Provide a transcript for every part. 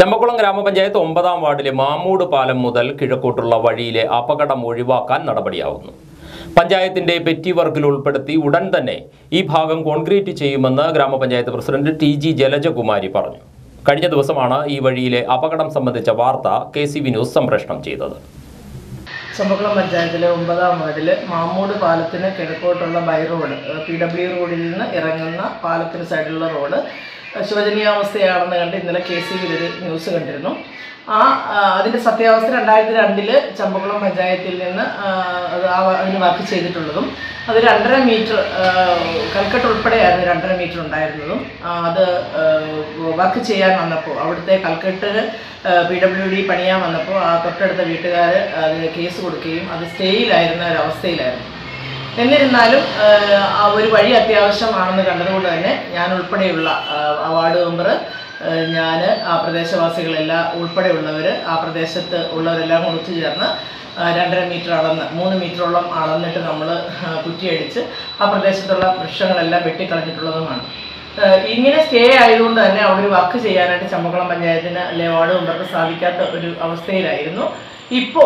ചമ്പക്കുളം ഗ്രാമപഞ്ചായത്ത് ഒമ്പതാം വാർഡിലെ മാമൂട് പാലം മുതൽ കിഴക്കോട്ടുള്ള വഴിയിലെ അപകടം ഒഴിവാക്കാൻ നടപടിയാവുന്നു പഞ്ചായത്തിന്റെ പെറ്റി വർക്കിൽ ഉൾപ്പെടുത്തി ഉടൻ തന്നെ ഈ ഭാഗം കോൺക്രീറ്റ് ചെയ്യുമെന്ന് ഗ്രാമപഞ്ചായത്ത് പ്രസിഡന്റ് ടി ജി ജലജകുമാരി പറഞ്ഞു കഴിഞ്ഞ ദിവസമാണ് ഈ വഴിയിലെ അപകടം സംബന്ധിച്ച വാർത്ത കെ സി വി ന്യൂസ് സംപ്രേഷണം ചെയ്തത് ചമ്പക്കുളം പഞ്ചായത്തിലെ ഒമ്പതാം വാർഡിൽ മാമ്മൂട് പാലത്തിന് കിഴക്കോട്ടുള്ള ബൈ റോഡ് പി ഡബ്ല്യു റോഡിൽ നിന്ന് ഇറങ്ങുന്ന പാലത്തിന് സൈഡിലുള്ള റോഡ് ശോചനീയാവസ്ഥയാണെന്ന് കണ്ട് ഇന്നലെ കെ സി ഒരു ന്യൂസ് കണ്ടിരുന്നു ആ ആ, അതിൻ്റെ സത്യാവസ്ഥ രണ്ടായിരത്തി രണ്ടില് ചമ്പക്കുളം പഞ്ചായത്തിൽ നിന്ന് ആ, അത് ആ വ- അതിന് വർക്ക് ചെയ്തിട്ടുള്ളതും അത് രണ്ടര മീറ്റർ കൽക്കട്ട് ഉൾപ്പെടെയായിരുന്നു രണ്ടര മീറ്റർ ഉണ്ടായിരുന്നതും ആ, അത് വർക്ക് ചെയ്യാൻ വന്നപ്പോൾ അവിടുത്തെ കൽക്കട്ടിന് പി ഡബ്ല്യു ഡി പണിയാൻ വന്നപ്പോൾ ആ തൊട്ടടുത്ത വീട്ടുകാർ അതിന് കേസ് കൊടുക്കുകയും അത് സ്റ്റേയിലായിരുന്ന ഒരവസ്ഥയിലായിരുന്നു എന്നിരുന്നാലും ആ, ആ ഒരു വഴി അത്യാവശ്യമാണെന്ന് കണ്ടതുകൊണ്ട് തന്നെ ഞാൻ ഉൾപ്പെടെയുള്ള ആ, ആ വാർഡ് മെമ്പർ ഞാൻ ആ പ്രദേശവാസികളെല്ലാം ഉൾപ്പെടെയുള്ളവർ ആ പ്രദേശത്ത് ഉള്ളവരെല്ലാം കൂടി ഒത്തുചേർന്ന് ആ, രണ്ടര മീറ്റർ അളന്ന് മൂന്ന് മീറ്ററോളം അളന്നിട്ട് നമ്മൾ കുറ്റിയടിച്ച് ആ പ്രദേശത്തുള്ള വൃക്ഷങ്ങളെല്ലാം വെട്ടിക്കളഞ്ഞിട്ടുള്ളതുമാണ് ആ, ഇങ്ങനെ സ്റ്റേ ആയതുകൊണ്ട് തന്നെ അവിടെ ഒരു വർക്ക് ചെയ്യാനായിട്ട് ചമ്പക്കുളം പഞ്ചായത്തിന് അല്ലെ വാർഡ് മെമ്പർക്ക് സാധിക്കാത്ത ഒരു അവസ്ഥയിലായിരുന്നു ഇപ്പോൾ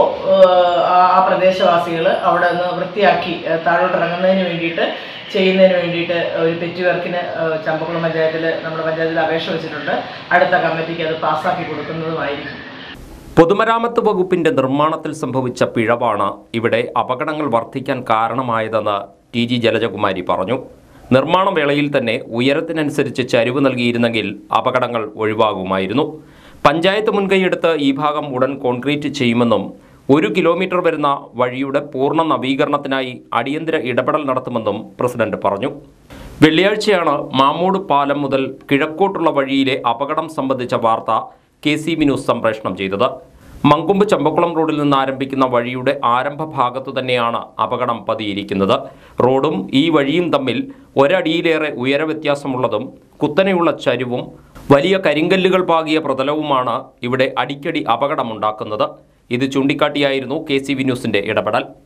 ആ പ്രദേശവാസികൾ അവിടെ നിന്ന് വൃത്തിയാക്കി ആ, താഴോട്ട് ഇറങ്ങുന്നതിന് വേണ്ടിയിട്ട് ചെയ്യുന്നതിന് വേണ്ടിയിട്ട് ഒരു പെറ്റി വർക്കിന് ആ, ചമ്പക്കുളം പഞ്ചായത്തിൽ നമ്മുടെ പഞ്ചായത്തിൽ അപേക്ഷ വെച്ചിട്ടുണ്ട് അടുത്ത കമ്മിറ്റിക്ക് അത് പാസ്സാക്കി കൊടുക്കുന്നതുമായിരിക്കും പൊതുമരാമത്ത് വകുപ്പിന്റെ നിർമ്മാണത്തിൽ സംഭവിച്ച പിഴവാണ് ഇവിടെ അപകടങ്ങൾ വർദ്ധിക്കാൻ കാരണമായതെന്ന് ടി ജി ജലജകുമാരി പറഞ്ഞു നിർമ്മാണ വേളയിൽ തന്നെ ഉയരത്തിനനുസരിച്ച് ചരിവ് നൽകിയിരുന്നെങ്കിൽ അപകടങ്ങൾ ഒഴിവാകുമായിരുന്നു പഞ്ചായത്ത് മുൻകൈയെടുത്ത് ഈ ഭാഗം ഉടൻ കോൺക്രീറ്റ് ചെയ്യുമെന്നും ഒരു കിലോമീറ്റർ വരുന്ന വഴിയുടെ പൂർണ്ണ നവീകരണത്തിനായി അടിയന്തര ഇടപെടൽ നടത്തുമെന്നും പ്രസിഡന്റ് പറഞ്ഞു വെള്ളിയാഴ്ചയാണ് മാമൂട് പാലം മുതൽ കിഴക്കോട്ടുള്ള വഴിയിലെ അപകടം സംബന്ധിച്ച വാർത്ത കെ സി ബി ന്യൂസ് സംപ്രേഷണം ചെയ്തത് മങ്കൊമ്പ് ചമ്പക്കുളം റോഡിൽ നിന്ന് ആരംഭിക്കുന്ന വഴിയുടെ ആരംഭ ഭാഗത്തു തന്നെയാണ് അപകടം പതിയിരിക്കുന്നത് റോഡും ഈ വഴിയും തമ്മിൽ ഒരടിയിലേറെ ഉയരവ്യത്യാസമുള്ളതും കുത്തനെയുള്ള ചരിവും വലിയ കരിങ്കല്ലുകൾ പാകിയ പ്രതലവുമാണ് ഇവിടെ അടിക്കടി അപകടമുണ്ടാക്കുന്നത് ഇത് ചൂണ്ടിക്കാട്ടിയായിരുന്നു കെ സി വി ന്യൂസിന്റെ ഇടപെടൽ